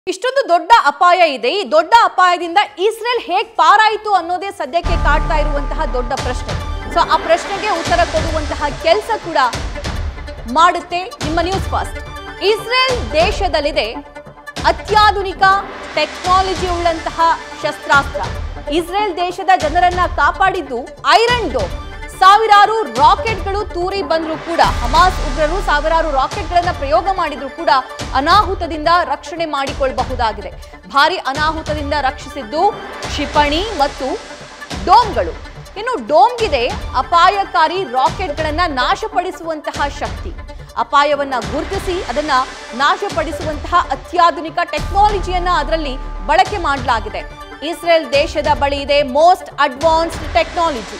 ಇಷ್ಟೊಂದು ದೊಡ್ಡ ಅಪಾಯ ಇದೆ ಈ ದೊಡ್ಡ ಅಪಾಯದಿಂದ ಇಸ್ರೇಲ್ ಹೇಗ್ ಪಾರಾಯಿತು ಅನ್ನೋದೇ ಸದ್ಯಕ್ಕೆ ಕಾಡ್ತಾ ಇರುವಂತಹ ದೊಡ್ಡ ಪ್ರಶ್ನೆ ಸೊ ಆ ಪ್ರಶ್ನೆಗೆ ಉತ್ತರ ಕೊಡುವಂತಹ ಕೆಲಸ ಕೂಡ ಮಾಡುತ್ತೆ ನಿಮ್ಮ ನ್ಯೂಸ್ ಫಾಸ್ಟ್ ಇಸ್ರೇಲ್ ದೇಶದಲ್ಲಿದೆ ಅತ್ಯಾಧುನಿಕ ಟೆಕ್ನಾಲಜಿ ಉಳ್ಳಂತಹ ಶಸ್ತ್ರಾಸ್ತ್ರ ಇಸ್ರೇಲ್ ದೇಶದ ಜನರನ್ನ ಕಾಪಾಡಿದ್ದು ಐರನ್ ಡೋಮ್ ಸಾವಿರಾರು ರಾಕೆಟ್ಗಳು ತೂರಿ ಬಂದರೂ ಕೂಡ ಹಮಾಸ್ ಉಗ್ರರು ಸಾವಿರಾರು ರಾಕೆಟ್ಗಳನ್ನ ಪ್ರಯೋಗ ಮಾಡಿದ್ರು ಕೂಡ ಅನಾಹುತದಿಂದ ರಕ್ಷಣೆ ಮಾಡಿಕೊಳ್ಳಬಹುದಾಗಿದೆ ಭಾರಿ ಅನಾಹುತದಿಂದ ರಕ್ಷಿಸಿದ್ದು ಕ್ಷಿಪಣಿ ಮತ್ತು ಡೋಮ್ಗಳು ಇನ್ನು ಡೋಮ್ಗಿದೆ ಅಪಾಯಕಾರಿ ರಾಕೆಟ್ಗಳನ್ನ ನಾಶಪಡಿಸುವಂತಹ ಶಕ್ತಿ ಅಪಾಯವನ್ನ ಗುರುತಿಸಿ ಅದನ್ನ ನಾಶಪಡಿಸುವಂತಹ ಅತ್ಯಾಧುನಿಕ ಟೆಕ್ನಾಲಜಿಯನ್ನ ಅದರಲ್ಲಿ ಬಳಕೆ ಮಾಡಲಾಗಿದೆ ಇಸ್ರೇಲ್ ದೇಶದ ಬಳಿ ಇದೆ ಮೋಸ್ಟ್ ಅಡ್ವಾನ್ಸ್ಡ್ ಟೆಕ್ನಾಲಜಿ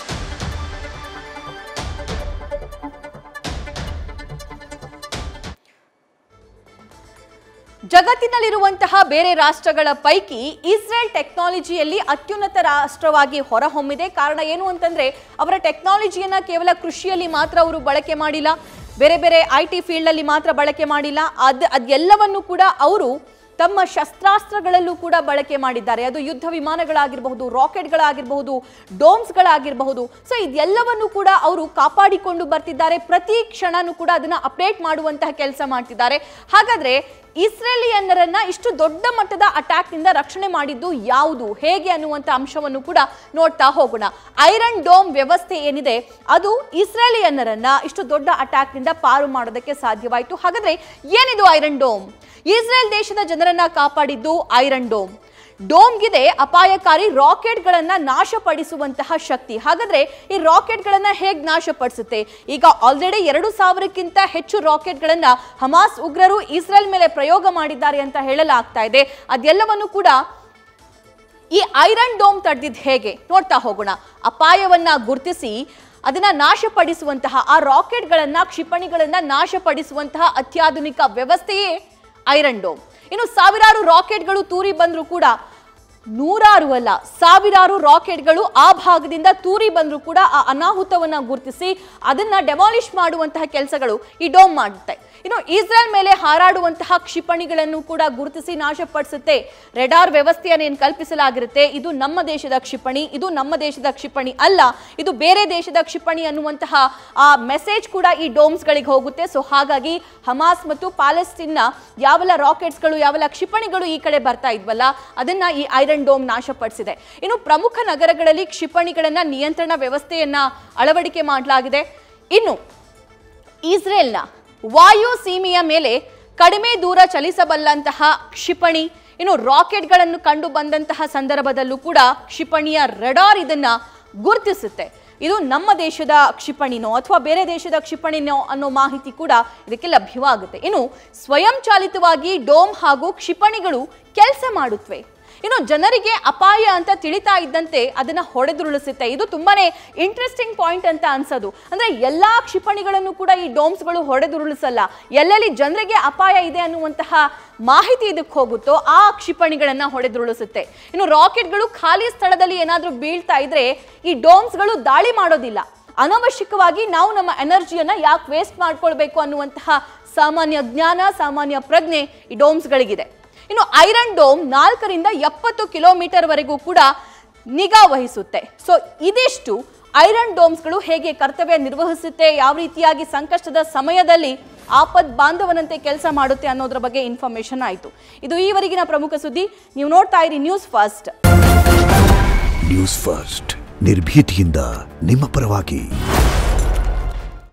ಜಗತ್ತಿನಲ್ಲಿರುವಂತಹ ಬೇರೆ ರಾಷ್ಟ್ರಗಳ ಪೈಕಿ ಇಸ್ರೇಲ್ ಟೆಕ್ನಾಲಜಿಯಲ್ಲಿ ಅತ್ಯುನ್ನತ ರಾಷ್ಟ್ರವಾಗಿ ಹೊರಹೊಮ್ಮಿದೆ ಕಾರಣ ಏನು ಅಂತಂದ್ರೆ ಅವರ ಟೆಕ್ನಾಲಜಿಯನ್ನ ಕೇವಲ ಕೃಷಿಯಲ್ಲಿ ಮಾತ್ರ ಅವರು ಬಳಕೆ ಮಾಡಿಲ್ಲ ಬೇರೆ ಬೇರೆ ಐ ಟಿ ಫೀಲ್ಡಲ್ಲಿ ಮಾತ್ರ ಬಳಕೆ ಮಾಡಿಲ್ಲ ಅದ್ ಅದೆಲ್ಲವನ್ನು ಕೂಡ ಅವರು ತಮ್ಮ ಶಸ್ತ್ರಾಸ್ತ್ರಗಳಲ್ಲೂ ಕೂಡ ಬಳಕೆ ಮಾಡಿದ್ದಾರೆ ಅದು ಯುದ್ಧ ವಿಮಾನಗಳಾಗಿರಬಹುದು ರಾಕೆಟ್ಗಳಾಗಿರಬಹುದು ಡೋಮ್ಸ್ಗಳಾಗಿರಬಹುದು ಸೊ ಇದೆಲ್ಲವನ್ನು ಕೂಡ ಅವರು ಕಾಪಾಡಿಕೊಂಡು ಬರ್ತಿದ್ದಾರೆ ಪ್ರತಿ ಕ್ಷಣನೂ ಕೂಡ ಅದನ್ನ ಅಪ್ಡೇಟ್ ಮಾಡುವಂತಹ ಕೆಲಸ ಮಾಡ್ತಿದ್ದಾರೆ ಹಾಗಾದ್ರೆ ಇಸ್ರೇಲಿಯನ್ನರನ್ನ ಇಷ್ಟು ದೊಡ್ಡ ಮಟ್ಟದ ಅಟ್ಯಾಕ್ ನಿಂದ ರಕ್ಷಣೆ ಮಾಡಿದ್ದು ಯಾವುದು ಹೇಗೆ ಅನ್ನುವಂಥ ಅಂಶವನ್ನು ಕೂಡ ನೋಡ್ತಾ ಹೋಗೋಣ ಐರನ್ ಡೋಮ್ ವ್ಯವಸ್ಥೆ ಏನಿದೆ ಅದು ಇಸ್ರೇಲಿಯನ್ನರನ್ನ ಇಷ್ಟು ದೊಡ್ಡ ಅಟ್ಯಾಕ್ ನಿಂದ ಪಾರು ಮಾಡೋದಕ್ಕೆ ಸಾಧ್ಯವಾಯಿತು ಹಾಗಾದ್ರೆ ಏನಿದು ಐರನ್ ಡೋಮ್ ಇಸ್ರೇಲ್ ದೇಶದ ಜನರನ್ನ ಕಾಪಾಡಿದ್ದು ಐರನ್ ಡೋಮ್ ಡೋಮ್ಗಿದೆ ಅಪಾಯಕಾರಿ ರಾಕೆಟ್ಗಳನ್ನ ನಾಶಪಡಿಸುವಂತಹ ಶಕ್ತಿ ಹಾಗಾದ್ರೆ ಈ ರಾಕೆಟ್ಗಳನ್ನ ಹೇಗ್ ನಾಶಪಡಿಸುತ್ತೆ ಈಗ ಆಲ್ರೆಡಿ ಎರಡು ಸಾವಿರಕ್ಕಿಂತ ಹೆಚ್ಚು ರಾಕೆಟ್ಗಳನ್ನ ಹಮಾಸ್ ಉಗ್ರರು ಇಸ್ರೇಲ್ ಮೇಲೆ ಪ್ರಯೋಗ ಮಾಡಿದ್ದಾರೆ ಅಂತ ಹೇಳಲಾಗ್ತಾ ಇದೆ ಅದೆಲ್ಲವನ್ನು ಕೂಡ ಈ ಐರನ್ ಡೋಮ್ ತಡೆದಿದ್ದು ಹೇಗೆ ನೋಡ್ತಾ ಹೋಗೋಣ ಅಪಾಯವನ್ನ ಗುರುತಿಸಿ ಅದನ್ನ ನಾಶಪಡಿಸುವಂತಹ ಆ ರಾಕೆಟ್ಗಳನ್ನ ಕ್ಷಿಪಣಿಗಳನ್ನ ನಾಶಪಡಿಸುವಂತಹ ಅತ್ಯಾಧುನಿಕ ವ್ಯವಸ್ಥೆಯೇ ಐರನ್ ಡೋಮ್ ಇನ್ನು ಸಾವಿರಾರು ರಾಕೆಟ್ಗಳು ತೂರಿ ಬಂದರೂ ಕೂಡ ನೂರಾರು ಅಲ್ಲ ಸಾವಿರಾರು ರಾಕೆಟ್ಗಳು ಆ ಭಾಗದಿಂದ ತೂರಿ ಬಂದರೂ ಕೂಡ ಆ ಅನಾಹುತವನ್ನ ಗುರುತಿಸಿ ಅದನ್ನ ಡೆಮಾಲಿಷ್ ಮಾಡುವಂತಹ ಕೆಲಸಗಳು ಈ ಡೋಮ್ ಮಾಡುತ್ತೆ ಇನ್ನು ಇಸ್ರೇಲ್ ಮೇಲೆ ಹಾರಾಡುವಂತಹ ಕ್ಷಿಪಣಿಗಳನ್ನು ಕೂಡ ಗುರುತಿಸಿ ನಾಶಪಡಿಸುತ್ತೆ ರೆಡಾರ್ ವ್ಯವಸ್ಥೆಯನ್ನು ಏನು ಕಲ್ಪಿಸಲಾಗಿರುತ್ತೆ ಇದು ನಮ್ಮ ದೇಶದ ಕ್ಷಿಪಣಿ ಇದು ನಮ್ಮ ದೇಶದ ಕ್ಷಿಪಣಿ ಅಲ್ಲ ಇದು ಬೇರೆ ದೇಶದ ಕ್ಷಿಪಣಿ ಅನ್ನುವಂತಹ ಆ ಮೆಸೇಜ್ ಕೂಡ ಈ ಡೋಮ್ಸ್ಗಳಿಗೆ ಹೋಗುತ್ತೆ ಸೊ ಹಾಗಾಗಿ ಹಮಾಸ್ ಮತ್ತು ಪ್ಯಾಲೆಸ್ಟೀನ್ನ ಯಾವೆಲ್ಲ ರಾಕೆಟ್ಸ್ಗಳು ಯಾವೆಲ್ಲ ಕ್ಷಿಪಣಿಗಳು ಈ ಕಡೆ ಬರ್ತಾ ಇದ್ವಲ್ಲ ಅದನ್ನ ಈ ಐರನ್ ಡೋಮ್ ನಾಶಪಡಿಸಿದೆ ಇನ್ನು ಪ್ರಮುಖ ನಗರಗಳಲ್ಲಿ ಕ್ಷಿಪಣಿಗಳನ್ನ ನಿಯಂತ್ರಣ ವ್ಯವಸ್ಥೆಯನ್ನ ಅಳವಡಿಕೆ ಮಾಡಲಾಗಿದೆ ಇನ್ನು ಇಸ್ರೇಲ್ನ ವಾಯು ಸೀಮೆಯ ಮೇಲೆ ಕಡಿಮೆ ದೂರ ಚಲಿಸಬಲ್ಲಂತಹ ಕ್ಷಿಪಣಿ ಇನ್ನು ರಾಕೆಟ್ಗಳನ್ನು ಕಂಡು ಬಂದಂತಹ ಸಂದರ್ಭದಲ್ಲೂ ಕೂಡ ಕ್ಷಿಪಣಿಯ ರಡಾರ್ ಇದನ್ನ ಗುರುತಿಸುತ್ತೆ ಇದು ನಮ್ಮ ದೇಶದ ಕ್ಷಿಪಣಿನೋ ಅಥವಾ ಬೇರೆ ದೇಶದ ಕ್ಷಿಪಣಿನೋ ಅನ್ನೋ ಮಾಹಿತಿ ಕೂಡ ಇದಕ್ಕೆ ಲಭ್ಯವಾಗುತ್ತೆ ಇನ್ನು ಸ್ವಯಂ ಚಾಲಿತವಾಗಿ ಡೋಮ್ ಹಾಗೂ ಕ್ಷಿಪಣಿಗಳು ಕೆಲಸ ಮಾಡುತ್ತವೆ ಇನ್ನು ಜನರಿಗೆ ಅಪಾಯ ಅಂತ ತಿಳಿತಾ ಇದ್ದಂತೆ ಅದನ್ನ ಹೊಡೆದುರುಳಿಸುತ್ತೆ ಇದು ತುಂಬಾನೇ ಇಂಟ್ರೆಸ್ಟಿಂಗ್ ಪಾಯಿಂಟ್ ಅಂತ ಅನ್ಸೋದು ಅಂದ್ರೆ ಎಲ್ಲಾ ಕ್ಷಿಪಣಿಗಳನ್ನು ಕೂಡ ಈ ಡೋಮ್ಸ್ಗಳು ಹೊಡೆದುರುಳಿಸಲ್ಲ ಎಲ್ಲೆಲ್ಲಿ ಜನರಿಗೆ ಅಪಾಯ ಇದೆ ಅನ್ನುವಂತಹ ಮಾಹಿತಿ ಇದಕ್ಕೆ ಹೋಗುತ್ತೋ ಆ ಕ್ಷಿಪಣಿಗಳನ್ನ ಹೊಡೆದುರುಳಿಸುತ್ತೆ ಇನ್ನು ರಾಕೆಟ್ಗಳು ಖಾಲಿ ಸ್ಥಳದಲ್ಲಿ ಏನಾದರೂ ಬೀಳ್ತಾ ಇದ್ರೆ ಈ ಡೋಮ್ಸ್ಗಳು ದಾಳಿ ಮಾಡೋದಿಲ್ಲ ಅನವಶ್ಯಕವಾಗಿ ನಾವು ನಮ್ಮ ಎನರ್ಜಿಯನ್ನ ಯಾಕೆ ವೇಸ್ಟ್ ಮಾಡ್ಕೊಳ್ಬೇಕು ಅನ್ನುವಂತಹ ಸಾಮಾನ್ಯ ಜ್ಞಾನ ಸಾಮಾನ್ಯ ಪ್ರಜ್ಞೆ ಈ ಡೋಮ್ಸ್ಗಳಿಗಿದೆ ಇನ್ನು ಐರನ್ ಡೋಮ್ ನಾಲ್ಕರಿಂದ ಎಪ್ಪತ್ತು ಕಿಲೋಮೀಟರ್ ವರೆಗೂ ಕೂಡ ನಿಗಾ ವಹಿಸುತ್ತೆ ಸೊ ಇದಿಷ್ಟು ಐರನ್ ಡೋಮ್ಸ್ಗಳು ಹೇಗೆ ಕರ್ತವ್ಯ ನಿರ್ವಹಿಸುತ್ತೆ ಯಾವ ರೀತಿಯಾಗಿ ಸಂಕಷ್ಟದ ಸಮಯದಲ್ಲಿ ಆಪದ್ ಬಾಂಧವನಂತೆ ಕೆಲಸ ಮಾಡುತ್ತೆ ಅನ್ನೋದ್ರ ಬಗ್ಗೆ ಇನ್ಫಾರ್ಮೇಶನ್ ಆಯಿತು ಇದು ಈವರೆಗಿನ ಪ್ರಮುಖ ಸುದ್ದಿ ನೀವು ನೋಡ್ತಾ ಇರಿ ನ್ಯೂಸ್ ಫಸ್ಟ್ ನ್ಯೂಸ್ ಫಸ್ಟ್ ನಿರ್ಭೀತಿಯಿಂದ ನಿಮ್ಮ ಪರವಾಗಿ